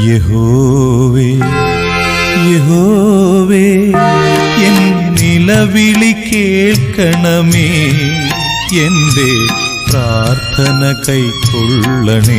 യഹോവേ യഹോവേ എൻ നിലവിളി കേൾക്കണമേ എന്റെ പ്രാർത്ഥന കൈക്കൊള്ളണേ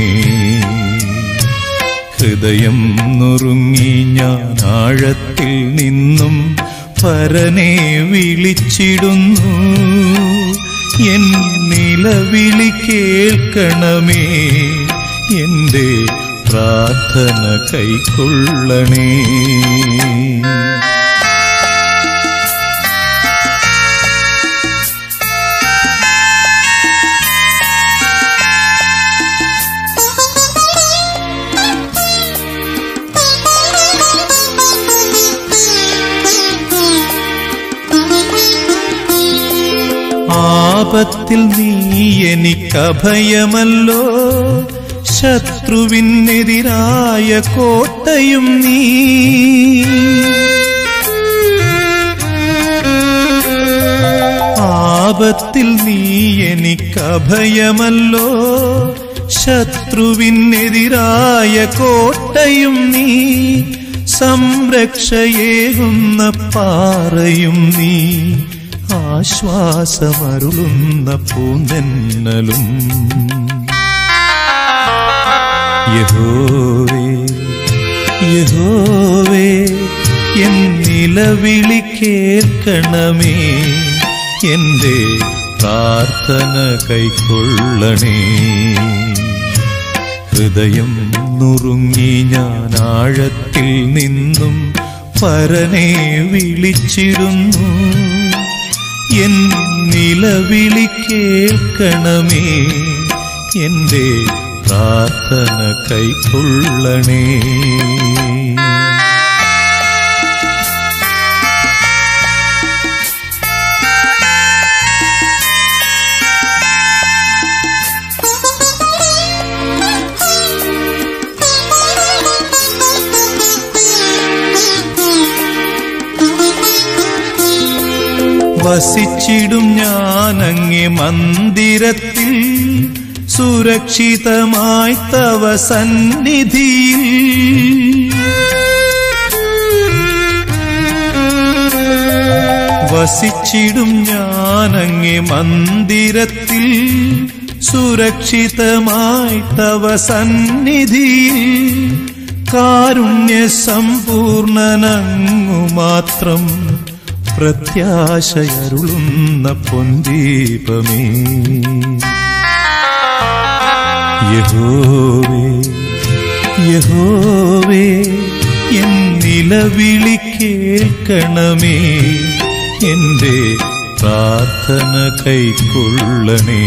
ഹൃദയം നുറുങ്ങി ഞാൻ ആഴത്തിൽ നിന്നും പരനെ വിളിച്ചിടുന്നു എൻ നിലവിളി കേൾക്കണമേ എന്റെ പ്രാർത്ഥന കൈക്കൊള്ളണേ ആപത്തിൽ നീ എനിക്കഭയമല്ലോ ശത്രുവിനെതിരായ കോട്ടയും നീ ആപത്തിൽ നീ എനിക്കഭയമല്ലോ ശത്രുവിനെതിരായ കോട്ടയും നീ സംരക്ഷയേകുന്ന പാറയും നീ ആശ്വാസമരുളുന്ന പൂന്തന്നലും യഹോവേ യഹോവേ എൻ നിലവിളി കേൾക്കണമേ എന്റെ പ്രാർത്ഥന കൈക്കൊള്ളണേ ഹൃദയം നുറുങ്ങി ഞാൻ ആഴത്തിൽ നിന്നും പരനെ വിളിച്ചിരുന്നു എൻ നിലവിളി കേൾക്കണമേ എന്റെ പ്രാർത്ഥന കൈക്കൊള്ളണേ വസിച്ചിടും ഞാനങ്ങെ മന്ദിരത്തിൽ സുരക്ഷിതമായി തവ സന്നിധിയിൽ വസിച്ചിടും ഞാനങ്ങെ മന്ദിരത്തിൽ സുരക്ഷിതമായി തവ സന്നിധിയിൽ കാരുണ്യ സമ്പൂർണനങ്ങു മാത്രം പ്രത്യാശയരുളുന്ന പൊന്തീപമേ യഹോവേ യഹോവേ എൻ നിലവിളി കേൾക്കണമേ എന്റെ പ്രാർത്ഥന കൈക്കൊള്ളണേ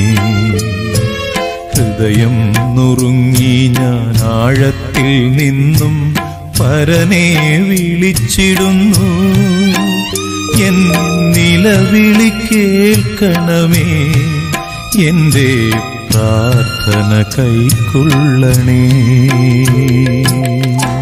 ഹൃദയം നുറുങ്ങി ഞാൻ ആഴത്തിൽ നിന്നും പരനെ വിളിച്ചിടുന്നു എൻ നിലവിളി കേൾക്കണമേ എന്റെ പ്രാർത്ഥന കൈക്കൊള്ളണേ